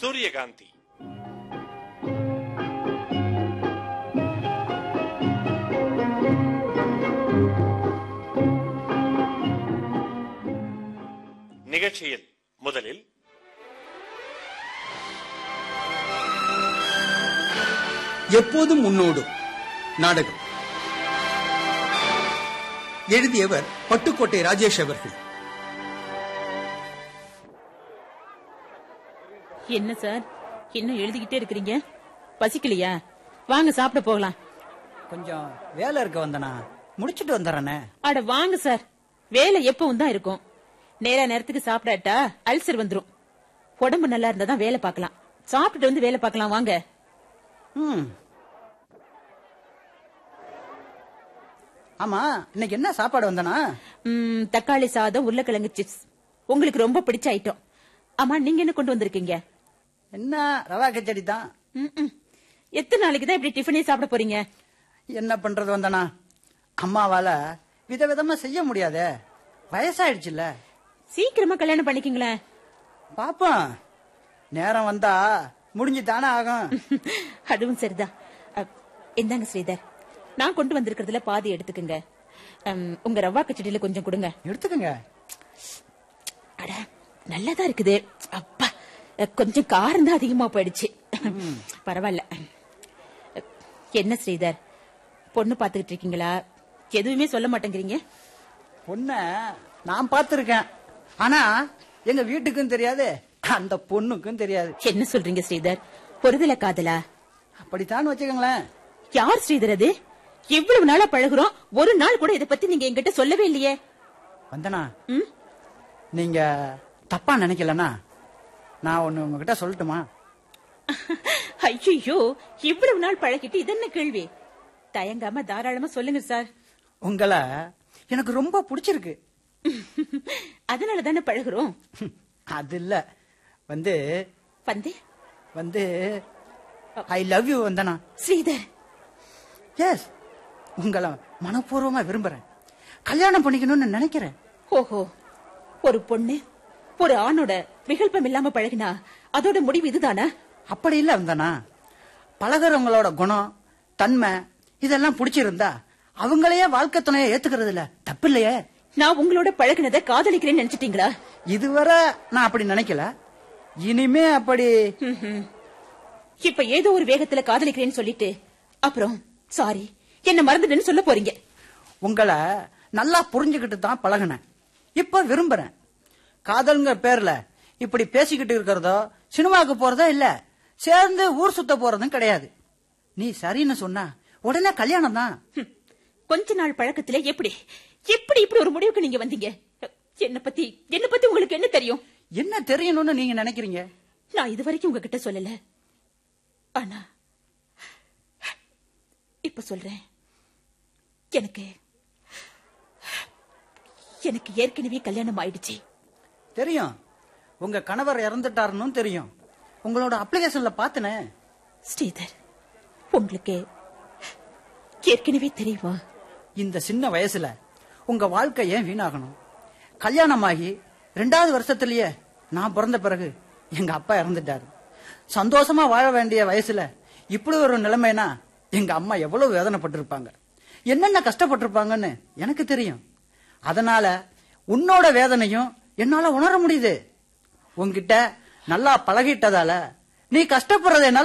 சூரியகாந்தி நிகழ்ச்சியில் முதலில் எப்போதும் உன்னோடு நாடகம் எழுதியவர் பட்டுக்கோட்டை ராஜேஷ் அவர்கள் என்ன சார் இன்னும் எழுதிக்கிட்டே இருக்கிறீங்க பசிக்கலையா வாங்க சாப்பிட போகலாம் கொஞ்சம் வேலை இருக்க வந்தனா முடிச்சிட்டு வந்துடுறேனே அட வாங்க சார் வேலை எப்பவும் தான் இருக்கும் நேரா நேரத்துக்கு சாப்பிடாட்டா அல்சர் வந்துரும் உடம்பு நல்லா இருந்தா தான் வேலை பார்க்கலாம் சாப்பிட்டுட்டு வந்து வேலை பார்க்கலாம் வாங்க ம் ஆமா இன்னைக்கு என்ன சாப்பாடு வந்தனா ம், தக்காளி சாதம் உருளைக்கிழங்கு சிப்ஸ் உங்களுக்கு ரொம்ப பிடிச்ச ஐட்டம் ஆமா நீங்க என்ன கொண்டு வந்திருக்கீங்க என்ன ரவா கிச்சடி தான் ம், ம். எத்தனை நாளைக்கு தான் இப்படி டிஃபனே சாப்பிட போறீங்க என்ன பண்றது வந்தனா அம்மாவால விதவிதமா செய்ய முடியாதே வயசாயிடுச்சுல்ல சீக்கிரமா கல்யாணம் பண்ணிக்கங்களேன் பாப்போம் நேரம் வந்தா முடிஞ்சு தானே ஆகும் அதுவும் சரிதான் அ, இந்தாங்க ஸ்ரீதர் நான் கொண்டு வந்திருக்கிறதுல பாதி எடுத்துக்கங்க அம், உங்க ரவா கச்சடியில கொஞ்சம் கொடுங்க எடுத்துக்கங்க அட நல்லாதான் இருக்குது அப்பா அ, கொஞ்சம் காரம் தான் அதிகமா போயிடுச்சு பரவாயில்ல அ, என்ன ஸ்ரீதர் பொண்ணு பாத்துக்கிட்டு இருக்கீங்களா எதுவுமே சொல்ல மாட்டேங்கிறீங்க பொண்ண நான் பார்த்திருக்கேன் ஆனா எங்க வீட்டுக்கும் தெரியாது அந்த பொண்ணுக்கும் தெரியாது என்ன சொல்றீங்க ஸ்ரீதர் ஒருதல காதலா அப்படித்தான் வச்சுக்கோங்களேன் யார் ஸ்ரீதர் அது இவ்வளவு நாளா பழகுறோம் ஒரு நாள் கூட இத பத்தி நீங்க என்கிட்ட சொல்லவே இல்லையே வந்தனா ம்? நீங்க தப்பா நினைக்கலனா நான் ஒண்ணு உங்ககிட்ட சொல்லட்டுமா ஐயோ இவ்வளவு நாள் பழகிட்டு இது என்ன கேள்வி தயங்காம தாராளமா சொல்லுங்க சார் உங்களை எனக்கு ரொம்ப பிடிச்சிருக்கு அதனால தானே பழகுறோம் அது இல்ல வந்து வந்து வந்து I love you Vandana Sridhar yes உங்களை மனப்பூர்வமா விரும்புறேன் கல்யாணம் பண்ணிக்கணும்னு நினைக்கிறேன் ஓஹோ ஒரு பொண்ணு ஒரு ஆணோட விகல்பம் இல்லாம பழகினா அதோட முடிவு இதுதானா அப்படி இல்ல வந்தனா பழகுறவங்களோட குணம் தன்மை இதெல்லாம் பிடிச்சிருந்தா அவங்களையே வாழ்க்கை துணையை ஏத்துக்கிறது இல்ல தப்பு இல்லையே நான் உங்களோட பழகினத காதலிக்கிறேன்னு நினைச்சிட்டீங்களா இதுவரை நான் அப்படி நினைக்கல இனிமே அப்படி ம்ஹும். இப்ப ஏதோ ஒரு வேகத்துல காதலிக்கிறேன்னு சொல்லிட்டு அப்புறம் சாரி என்ன மறந்துட்டேன்னு சொல்ல போறீங்க உங்களை நல்லா புரிஞ்சுக்கிட்டு தான் பழகினேன் இப்ப விரும்புறேன் காதல்ங்கிற பேர்ல இப்படி பேசிக்கிட்டு இருக்கிறதோ சினிமாவுக்கு போறதோ இல்ல சேர்ந்து ஊர் சுத்த போறதும் கிடையாது நீ சரின்னு சொன்னா உடனே கல்யாணம் தான் ஹம். கொஞ்ச நாள் பழக்கத்துல எப்படி எப்படி இப்படி ஒரு முடிவுக்கு நீங்க வந்தீங்க என்ன பத்தி என்ன பத்தி உங்களுக்கு என்ன தெரியும் என்ன தெரியணும்னு நீங்க நினைக்கிறீங்க நான் இது வரைக்கும் உங்ககிட்ட சொல்லல ஆனா இப்ப சொல்றேன் எனக்கு எனக்கு ஏற்கனவே கல்யாணம் ஆயிடுச்சு தெரியும் உங்க கணவர் இறந்துட்டாருன்னு தெரியும் உங்களோட அப்ளிகேஷன்ல பாத்தனே ஸ்ரீதர் உங்களுக்கு ஏற்கனவே தெரியுமா இந்த சின்ன வயசுல உங்க வாழ்க்கை ஏன் வீணாகணும் கல்யாணமாகி ரெண்டாவது வருஷத்திலேயே நான் பிறந்த பிறகு எங்க அப்பா இறந்துட்டாரு சந்தோஷமா வாழ வேண்டிய வயசுல இப்படி ஒரு நிலைமைனா எங்க அம்மா எவ்வளவு வேதனைப்பட்டிருப்பாங்க என்னென்ன கஷ்டப்பட்டிருப்பாங்கன்னு எனக்கு தெரியும் அதனால உன்னோட வேதனையும் என்னால உணர முடியுது உன்கிட்ட நல்லா பழகிட்டதால நீ கஷ்டப்படுறதை என்னால